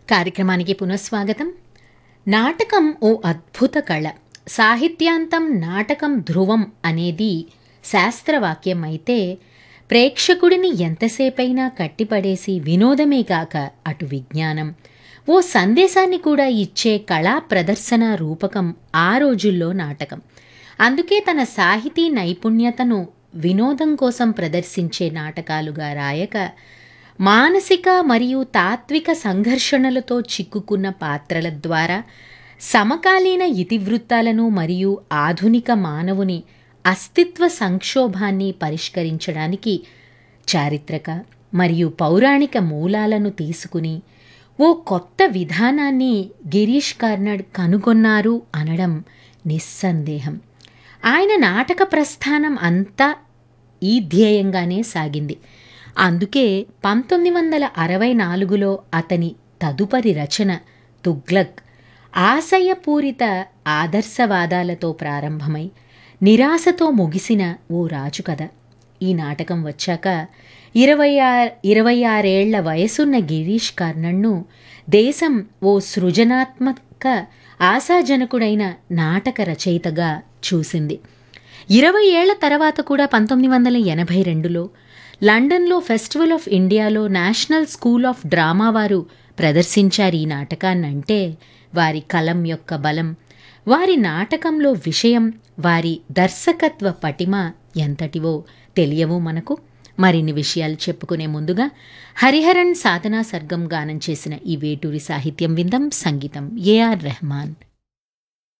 కార్యక్రమానికి పునఃస్వాగతం నాటకం ఓ అద్భుత కళ సాహిత్యాంతం నాటకం ధ్రువం అనేది శాస్త్రవాక్యం అయితే ప్రేక్షకుడిని ఎంతసేపైనా కట్టిపడేసి వినోదమే కాక అటు విజ్ఞానం ఓ సందేశాన్ని కూడా ఇచ్చే కళా ప్రదర్శన రూపకం ఆ రోజుల్లో నాటకం అందుకే తన సాహితీ నైపుణ్యతను వినోదం కోసం ప్రదర్శించే నాటకాలుగా రాయక మానసిక మరియు తాత్విక సంఘర్షణలతో చిక్కుకున్న పాత్రల ద్వారా సమకాలీన ఇతివృత్తాలను మరియు ఆధునిక మానవుని అస్తిత్వ సంక్షోభాన్ని పరిష్కరించడానికి చారిత్రక మరియు పౌరాణిక మూలాలను తీసుకుని ఓ కొత్త విధానాన్ని గిరీష్ కార్నాడ్ కనుగొన్నారు అనడం నిస్సందేహం ఆయన నాటక ప్రస్థానం అంతా ఈ ధ్యేయంగానే సాగింది అందుకే పంతొమ్మిది వందల అరవై నాలుగులో అతని తదుపరి రచన తుగ్లక్ ఆశయపూరిత ఆదర్శవాదాలతో ప్రారంభమై నిరాశతో ముగిసిన ఓ రాజు కథ ఈ నాటకం వచ్చాక ఇరవై ఆరు ఇరవై ఆరేళ్ల వయసున్న గిరీష్ కర్ణన్ను దేశం ఓ సృజనాత్మక ఆశాజనకుడైన నాటక రచయితగా చూసింది ఇరవై ఏళ్ల తర్వాత కూడా పంతొమ్మిది వందల ఎనభై రెండులో లండన్లో ఫెస్టివల్ ఆఫ్ ఇండియాలో నేషనల్ స్కూల్ ఆఫ్ డ్రామా వారు ప్రదర్శించారు ఈ నాటకాన్నంటే వారి కలం యొక్క బలం వారి నాటకంలో విషయం వారి దర్శకత్వ పటిమ ఎంతటివో తెలియవు మనకు మరిన్ని విషయాలు చెప్పుకునే ముందుగా హరిహరన్ సాధనా సర్గం గానం చేసిన ఈ వేటూరి సాహిత్యం విందం సంగీతం ఏఆర్ రెహమాన్